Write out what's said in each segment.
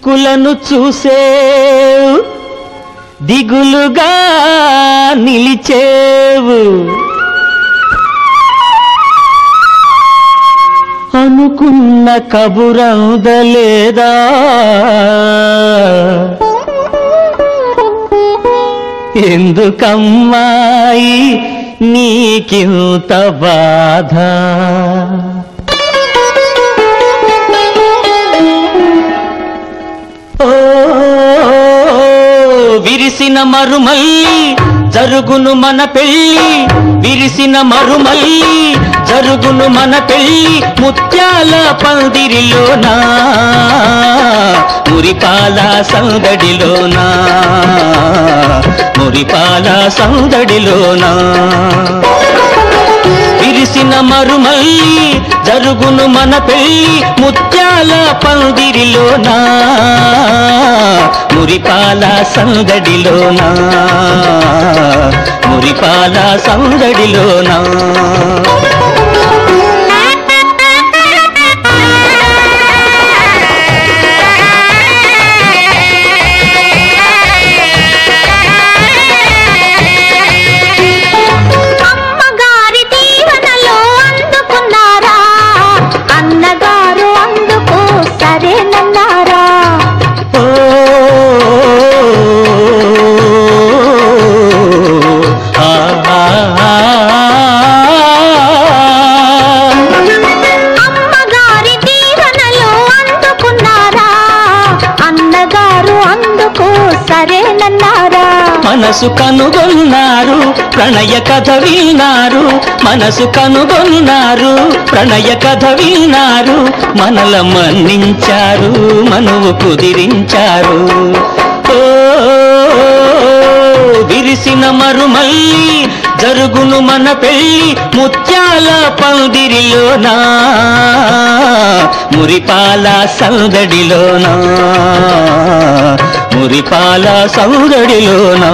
దిక్కులను చూసేవు దిగులుగా నిలిచేవు అనుకున్న కబురందలేదా ఎందుకమ్మాయి నీకింత బాధ ఓ విరిసిన మరుమల్లి జరుగును మన పెళ్ళి విరిసిన మరుమల్లి జరుగును మన పెళ్ళి ముత్యాల పందిరిలోనా మురిపాల సందడిలోనా మురిపాల సందడిలోనా విరిసిన మరుమల్లి జరుగును మన పెళ్ళి ముత్యాల పందిరిలోనా మురిపాల సందడిలోనా మురిపాల సందడిలోనా అమ్మగారి దీవెనలో అందుకున్నారా అన్నగారు అందుకు సరేనన్నారా ఓ ఆ, ఆ, ఆ, అమ్మగారి దీవెనలో అందుకున్నారా అన్నగారు అందుకు సరేనన్నారా మనసు కనుగొన్నారు ప్రణయ కథ విన్నారు మనసు కనుగొన్నారు ప్రణయ కథ విన్నారు మనల మన్నించారు మనువు కుదిరించారు ఓ విరిసిన మరుమల్లి జరుగును మన పెళ్ళి ముత్యాల పందిరిలోనా మురిపాల సందడిలోనా మురిపాల సౌదడిలోనా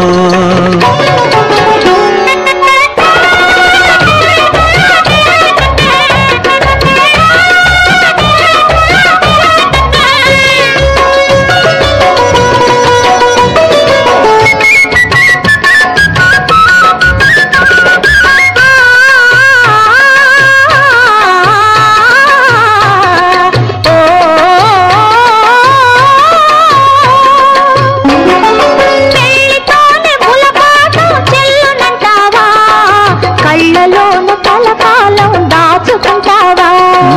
పెళ్లితోనే ములపాటం చెల్లునంటావా కళ్ళలోను కలకాలం దాచుకుంటావా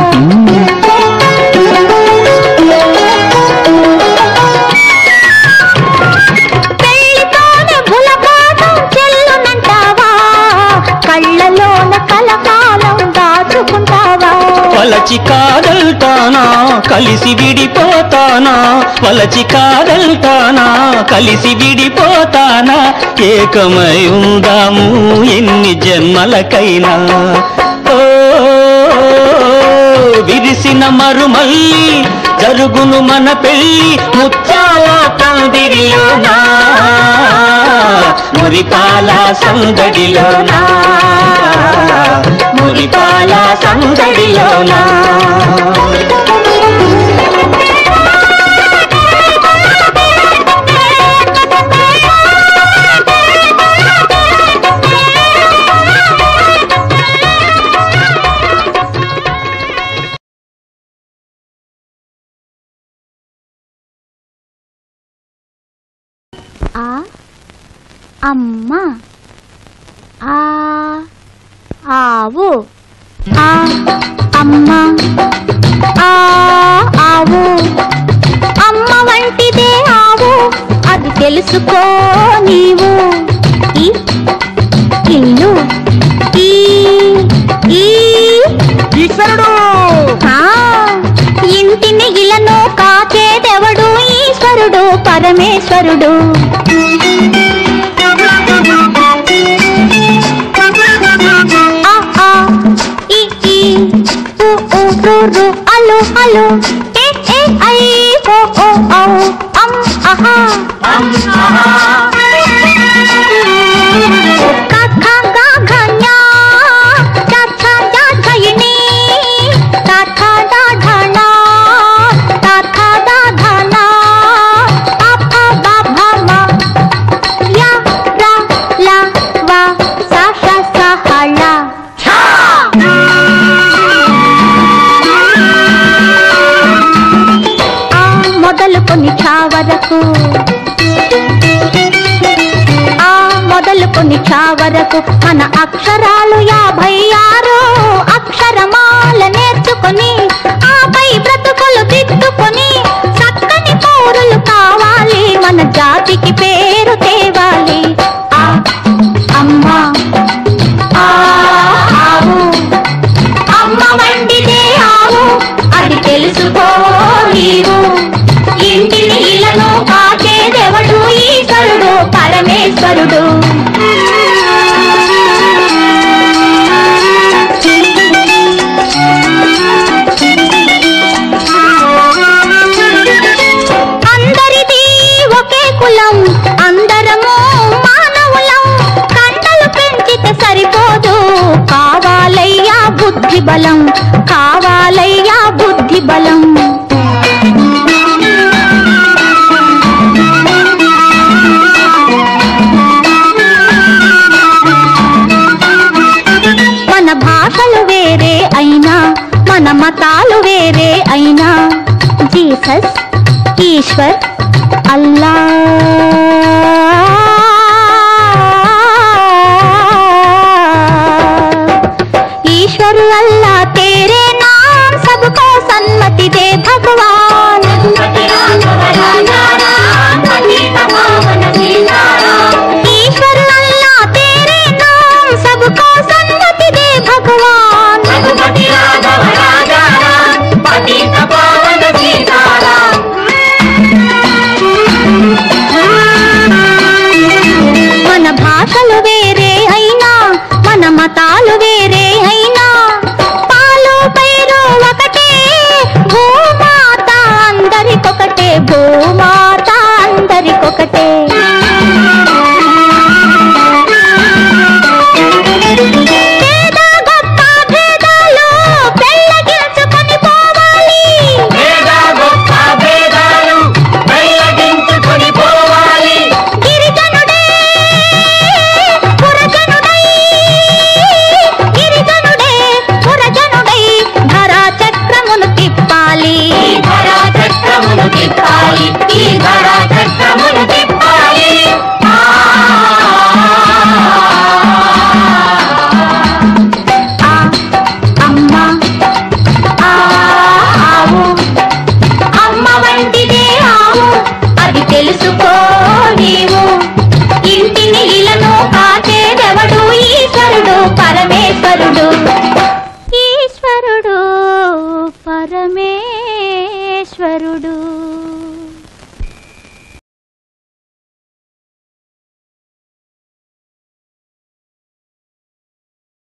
పెళ్లితోనే ములపాటం చెల్లునంటావా కళ్ళలోన కలకాలం దాచుకుంటావా వలచి కాదల్తానా కలిసి విడిపోతానా వలచి కాదల్తానా కలిసి విడిపోతానా ఏకమై ఉందాము ఎన్ని జన్మలకైనా ఓ విరిసిన మరుమల్లి జరుగును మన పెళ్ళి ముత్యాల పందిరిలోనా మురిపాల సందడిలోనా మురిపాల సందడిలోనా ఆ అమ్మ ఆ ఆవు ఆ అమ్మ ఆ ఆవు అమ్మ వంటిదే ఆవు అది తెలుసుకో నీవు ఈ ఇల్లు ఈ ఈ ఈశ్వరుడు ఆ, ఇంటిని ఇలను కాచేదెవడు ఈశ్వరుడు పరమేశ్వరుడు ఆ, ఆ, ఈ, ఈ, ఉ, ఉ, రు, రు, అలు, అలు, ఏ, ఏ, ఐ, ఓ, ఓ, ఔ, అం, అహా. క, ఖ, గ, ఘ, ఞ, చ, ఛ, జ, ఝ, యి, ని, ట, ఠ, డ, ఢ, ణ, ట, థ, ద, ధ, న, మొదలుకొని ఛ వరకు మన అక్షరాలు యాభై ఆరు అక్షరమాల నేర్చుకొని ఆపై బ్రతుకులు దిద్దుకొని చక్కని పౌరులు కావాలి మన జాతికి పేరు తేవాలి ఆ అమ్మా ఆ ఆవు అమ్మ వండితే ఆవు అది తెలుసుకో నీవు ఇంటిని ఇలను కాచేదెవడు ఈశ్వరుడు పరమేశ్వరుడు అందరిది ఒకే కులం అందరము మానవులం కండలు పెంచితే సరిపోదు కావాలయ్యా బుద్ధి బలం కావాలయ్యా బుద్ధి బలం మన భాషలు వేరే అయినా మన మతాలు వేరే అయినా జీసస్ ఈశ్వర్ అల్లా ईश्वर अल्लाह तेरे नाम सबको सन्मति दे भगवान ईश्वर अल्लाह तेरे नाम सबको सन्मति दे भगवान మన భాషలు వేరే అయినా మన మతాలు వేరే అయినా పాలు పైరు ఒకటే భూమాత అందరికొకటే భూమాత అందరికొకటే పేద గొప్ప భేదాలు పెళ్ళగించుకొని పోవాలి గిరిజనుడే పురజనుడై గిరిజనుడే పురజనుడై ధరా చక్రమును తిప్పాలి ఆ అమ్మ ఆ ఆవు అమ్మ వంటిదే ఆవు అది తెలుసుకో నీవు ఇంటిని ఇలను కాచేదెవడు ఈశ్వరుడు పరమేశ్వరుడు ఈశ్వరుడు పరమేశ్వరుడు